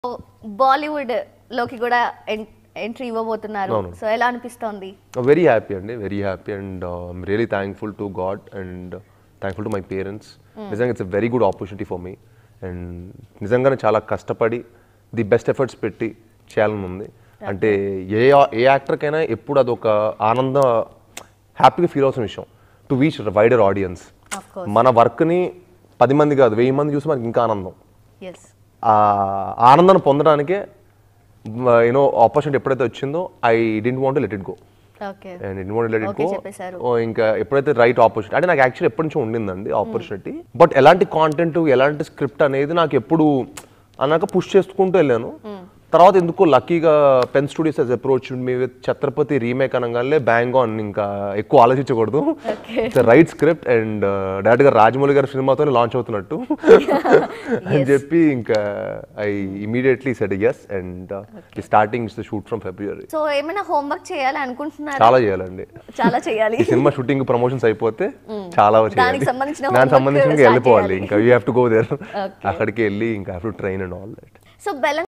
బాలీవుడ్ లోకి కూడా ఎంట్రీ ఇవ్వబోతున్నారు అవును. సో ఎలా అనిపిస్తోంది వెరీ హ్యాపీ అండి very happy and I'm really thankful to God and thankful to my parents నిజంగా it's a very good opportunity for me and నిజంగానే చాలా కష్టపడి ది బెస్ట్ ఎఫర్ట్స్ పెట్టి చేయాలని ఉంది అంటే ఏ ఏ యాక్టర్కైనా ఎప్పుడు అదొక ఆనంద హ్యాపీగా ఫీల్ అవుతున్న విషయం to reach wider audience Of course. మన వర్క్ని పది మంది కాదు వెయ్యి మంది చూసి మనకి ఇంకా ఆనందం ఎస్ ఆ ఆనందాన్ని పొందడానికే యూనో ఆపర్చునిటీ ఎప్పుడైతే వచ్చిందో I didn't want let it go okay and in want let it Okay, go చెప్పేశారు. ఇంకా ఎప్పుడైతే రైట్ ఆపర్చునిటీ అంటే నాకు యాక్చువల్లీ ఎప్పటి నుంచో ఉండిందండి ఆపర్చునిటీ బట్ ఎలాంటి కాంటెంట్ ఎలాంటి స్క్రిప్ట్ అనేది నాకు ఎప్పుడు అన్నాక పుష్ చేసుకుంటూ వెళ్ళాను తర్వాత ఎందుకో లక్కీగా Pen Studios has approach me with Chhatrapati remake అనగానే బ్యాంగ్ ఆన్ ఇంకా ఎక్కువ ఆలోచించకూడదు Okay. Right script and direct గా రాజమౌళి గారి సినిమాతోనే లాంచ్ అవుతున్నట్టు అని చెప్పి ఇంకా I immediately said yes and starting is the shoot from February so ఏమైనా హోంవర్క్ చేయాలి అనుకుంటున్నారా చాలా చేయాలండి చాలా చేయాలి ఈ సినిమా షూటింగ్ ప్రమోషన్స్ అయిపోతే చాలా చేయాలి దానికి సంబంధించిన దానికి homework సంబంధించి ఇంకా start వెళ్ళిపోవాలి చేయాలి. ఇంకా you have to go there Okay. అక్కడికి వెళ్ళి ఇంకా have to train and all that so బెలం